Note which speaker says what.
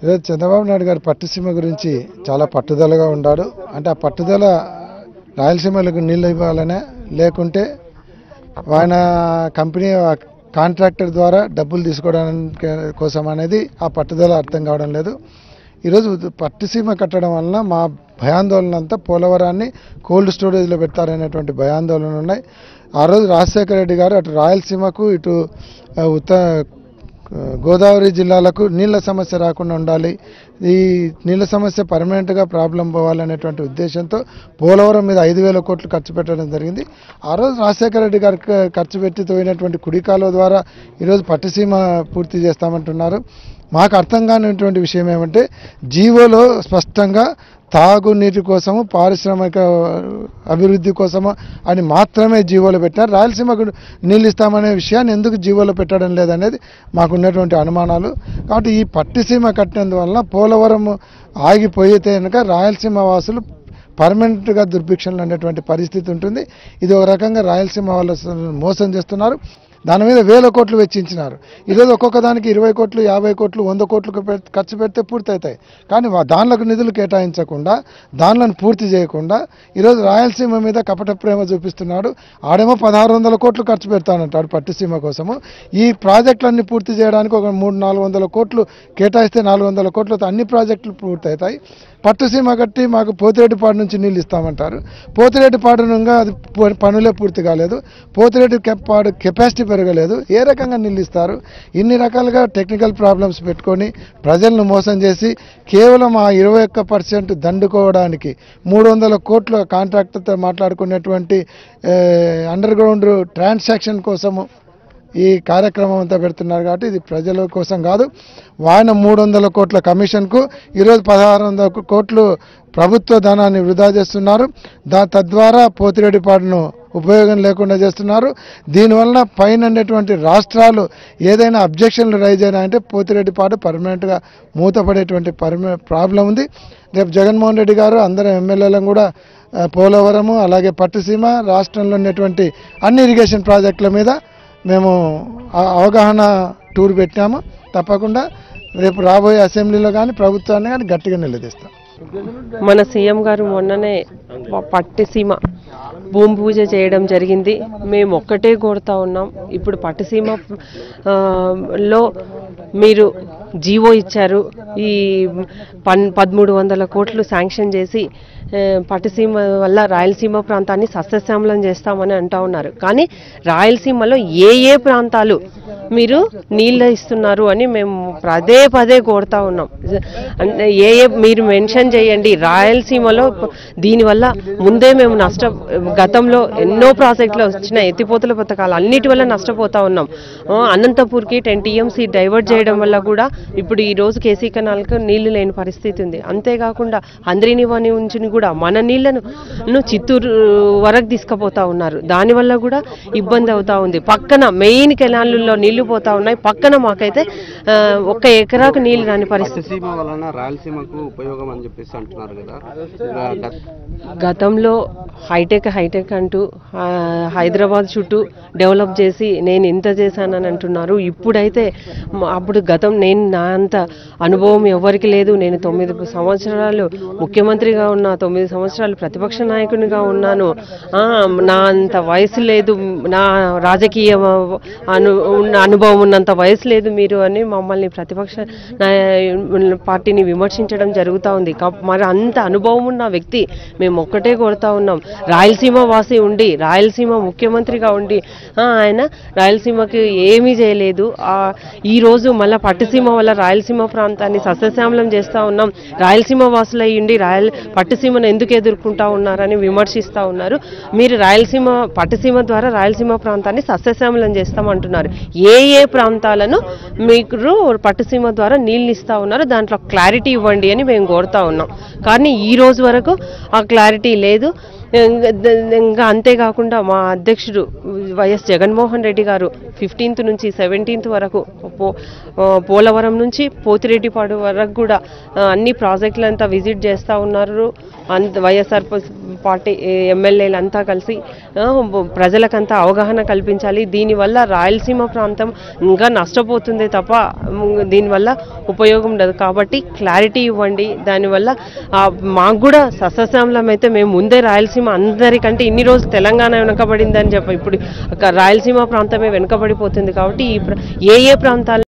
Speaker 1: ఈరోజు చంద్రబాబు నాయుడు గారు పట్టుసీమ గురించి చాలా పట్టుదలగా ఉన్నాడు అంటే ఆ పట్టుదల రాయలసీమలకు నీళ్ళు ఇవ్వాలనే లేకుంటే ఆయన కంపెనీ కాంట్రాక్టర్ ద్వారా డబ్బులు తీసుకోవడానికి కోసం అనేది ఆ పట్టుదల అర్థం కావడం లేదు ఈరోజు పట్టుసీమ కట్టడం వలన మా భయాందోళన అంతా పోలవరాన్ని కోల్డ్ స్టోరేజ్లో పెడతారనేటువంటి భయాందోళనలు ఉన్నాయి ఆ రోజు రాజశేఖర రెడ్డి గారు అటు రాయలసీమకు ఇటు ఆ, ఉత్త గోదావరి జిల్లాలకు నీళ్ళ సమస్య రాకుండా ఉండాలి ఈ నీళ్ళ సమస్య పర్మనెంట్గా ప్రాబ్లం పోవాలనేటువంటి ఉద్దేశంతో పోలవరం మీద ఐదు వేల కోట్లు ఖర్చు పెట్టడం జరిగింది ఆ రోజు రాజశేఖర రెడ్డి గారు ఖ- ఖర్చు పెట్టి తోయినటువంటి కుడికాల ద్వారా ఈరోజు పట్టుసీమ పూర్తి చేస్తామంటున్నారు మాకు అర్థం కానిటువంటి విషయం ఏమంటే జీవోలో స్పష్టంగా తాగునీటి కోసము పారిశ్రామిక అభివృద్ధి కోసము అని మాత్రమే జీవోలో పెట్టారు రాయలసీమకు నీళ్ళు ఇస్తామనే విషయాన్ని ఎందుకు జీవోలో పెట్టడం లేదనేది మాకున్నటువంటి అనుమానాలు కాబట్టి ఈ పట్టిసీమ కట్టినందువలన పోలవరం ఆగిపోయితే కనుక రాయలసీమ వాసులు పర్మనెంట్గా దుర్భిక్షంలో ఉండేటువంటి పరిస్థితి ఉంటుంది ఇది ఒక రకంగా రాయలసీమ వాళ్ళు అసలు మోసం చేస్తున్నారు దాని మీద వేల కోట్లు వెచ్చించినారు ఈరోజు ఒక్కొక్క దానికి ఇరవై కోట్లు యాభై కోట్లు వంద కోట్లు పె- ఖర్చు పెడితే పూర్తి అవుతాయి కానీ వా- దానిలకు నిధులు కేటాయించకుండా దానిలను పూర్తి చేయకుండా ఈరోజు రాయలసీమ మీద కపట ప్రేమ చూపిస్తున్నాడు ఆడేమో పదహారు వందల కోట్లు ఖర్చు పెడతానంటాడు పట్టుసీమ కోసము ఈ ప్రాజెక్టులన్నీ పూర్తి చేయడానికి ఒక మూడు నాలుగు వందల కోట్లు కేటాయిస్తే నాలుగు వందల కోట్లతో అన్ని ప్రాజెక్టులు పూర్తి అవుతాయి పట్టుసీమ కట్టి మాకు పోతిరెడ్డిపాడు నుంచి నీళ్ళు ఇస్తామంటారు పోతిరెడ్డిపాడు నుంగా అది ప- పనులే పూర్తి కాలేదు పోతిరెడ్డి కె- పాడు కెపాసిటీ పెరగలేదు ఏ రకంగా నీళ్ళు ఇస్తారు ఇన్ని రకాలుగా టెక్నికల్ ప్రాబ్లమ్స్ పెట్టుకొని ప్రజలను మోసం చేసి కేవలం ఆ ఇరవై ఒక్క పర్సెంట్ దండుకోవడానికి మూడు వందల కోట్ల కాంట్రాక్టర్తో మాట్లాడుకునేటువంటి అండర్ గ్రౌండ్ ట్రాన్సాక్షన్ కోసము ఈ కార్యక్రమం అంతా పెడుతున్నారు కాబట్టి ఇది ప్రజల కోసం కాదు ఆయన మూడు వందల కోట్ల కమిషన్కు ఈరోజు పదహారు వందల కోట్లు ప్రభుత్వ ధనాన్ని వృధా చేస్తున్నారు దా తద్వారా పోతిరెడ్డిపాడును ఉపయోగం లేకుండా చేస్తున్నారు దీనివల్ల పైన ఉండేటువంటి రాష్ట్రాలు ఏదైనా అబ్జెక్షన్లు రైజ్ అయినా అంటే పోతిరెడ్డిపాడు పర్మనెంట్గా మూతపడేటువంటి పర్మ ప్రాబ్లం ఉంది రేపు జగన్మోహన్ రెడ్డి గారు అందరం ఎమ్మెల్యేలను కూడా ఆ, పోలవరము అలాగే పట్టుసీమ రాష్ట్రంలో ఉన్నటువంటి అన్ని ఇరిగేషన్ ప్రాజెక్టుల మీద మేము ఆ- అవగాహన టూర్ పెట్టాము తప్పకుండా రేపు రాబోయే అసెంబ్లీలో కానీ ప్రభుత్వాన్ని కానీ గట్టిగా నిలదీస్తాం
Speaker 2: మన సీఎం గారు మొన్ననే ప- పట్టిసీమ భూమి పూజ చేయడం జరిగింది మేము ఒక్కటే కోరుతా ఉన్నాం ఇప్పుడు పట్టిసీమ ఆ, లో మీరు జీవో ఇచ్చారు ఈ పన్ పదమూడు వందల కోట్లు శాంక్షన్ చేసి ఆ, పట్టిసీమ వల్ల రాయలసీమ ప్రాంతాన్ని సస్యశ్యామలం చేస్తామని అంటా ఉన్నారు కానీ రాయలసీమలో ఏ ఏ ప్రాంతాలు మీరు నీళ్ళు ఇస్తున్నారు అని మేము పదే పదే కోరుతా ఉన్నాం అంటే ఏ ఏ మీరు మెన్షన్ చేయండి రాయలసీమలో దీనివల్ల ముందే మేము నష్ట గతంలో ఎన్నో ప్రాజెక్టులు వచ్చిన ఎత్తిపోతల పథకాలు అన్నిటి వల్ల నష్టపోతా ఉన్నాం ఆ, అనంతపూర్కి టెన్ టీఎంసీ డైవర్ట్ చేయడం వల్ల కూడా ఇప్పుడు ఈ రోజు కేసీ కెనాల్కు నీళ్లు లేని పరిస్థితి ఉంది అంతేకాకుండా అంద్రినివాని నుంచి కూడా మన నీళ్లను ను చిత్తూరు వరకు తీసుకుపోతా ఉన్నారు దానివల్ల కూడా ఇబ్బంది అవుతా ఉంది పక్కన మెయిన్ కెనాల్లో నీళ్లు పోతా ఉన్నాయి పక్కన మాకైతే ఆ, ఒక్క ఎకరాకు నీళ్లు రాని పరిస్థితి
Speaker 3: పట్టిసీమ వలన రాయలసీమకు ఉపయోగం అని చెప్పేసి అంటున్నారు కదా ఇలా గత-
Speaker 2: గతంలో హైటెక్ హైటెక్ అంటూ ఆ, హైదరాబాద్ చుట్టూ డెవలప్ చేసి నేను ఇంత చేశానని అంటున్నారు ఇప్పుడైతే మ- అప్పుడు గతం నేను నా అంత అనుభవం ఎవరికి లేదు నేను తొమ్మిది సంవత్సరాలు ముఖ్యమంత్రిగా ఉన్నా తొమ్మిది సంవత్సరాలు ప్రతిపక్ష నాయకునిగా ఉన్నాను ఆ, నా అంత వయసు లేదు నా రాజకీయ అను ఉన్న అనుభవం ఉన్నంత వయసు లేదు మీరు అని మమ్మల్ని ప్రతిపక్ష నాయ- పార్టీని విమర్శించడం జరుగుతూ ఉంది కా- మరి అంత అనుభవం ఉన్న వ్యక్తి మేము ఒక్కటే కోరుతా ఉన్నాం రాయలసీమ వాసి ఉండి రాయలసీమ ముఖ్యమంత్రిగా ఉండి ఆ, ఆయన రాయలసీమకి ఏమీ చేయలేదు ఆ, ఈ రోజు మళ్ళీ పట్టుసీమ వల్ల రాయలసీమ ప్రాంతాన్ని సస్యశ్యామలం చేస్తూ ఉన్నాం రాయలసీమ వాసులై ఉండి రాయల పట్టుసీమను ఎందుకు ఎదుర్కొంటా ఉన్నారని విమర్శిస్తూ ఉన్నారు మీరు రాయలసీమ పట్టుసీమ ద్వారా రాయలసీమ ప్రాంతాన్ని సస్యశ్యామలం చేస్తామంటున్నారు ఏ ఏ ప్రాంతాలను మీరు పట్టుసీమ ద్వారా నీళ్ళు ఇస్తా ఉన్నారు దాంట్లో క్లారిటీ ఇవ్వండి అని మేము కోరుతా ఉన్నాం కానీ ఈ రోజు వరకు ఆ క్లారిటీ లేదు ఇంకా ద- ఇంకా అంతేకాకుండా మా అధ్యక్షుడు వైఎస్ జగన్మోహన్ రెడ్డి గారు ఫిఫ్టీన్త్ నుంచి సెవెంటీన్త్ వరకు పో ఆ, పోలవరం నుంచి పోతిరెడ్డిపాడు వరకు కూడా ఆ, అన్ని ప్రాజెక్టులంతా విజిట్ చేస్తూ ఉన్నారు అంత వైఎస్ఆర్ ప- పార్టీ ఎమ్మెల్యేలు అంతా కలిసి ఆ, ప్రజలకంతా అవగాహన కల్పించాలి దీనివల్ల రాయలసీమ ప్రాంతం ఇంకా నష్టపోతుంది తప్ప ఉమ్, దీనివల్ల ఉపయోగం ఉండదు కాబట్టి క్లారిటీ ఇవ్వండి దానివల్ల ఆ, మాకు కూడా సస్యశ్యామలం అయితే మేము ముందే రాయలసీమ అందరికంటే ఇన్ని రోజులు తెలంగాణ వెనుకబడిందని చెప్పి ఇప్పుడు ఒక రాయలసీమ ప్రాంతమే వెనుకబడిపోతుంది కాబట్టి ఈ ప్ర- ఏ ఏ ప్రాంతాలు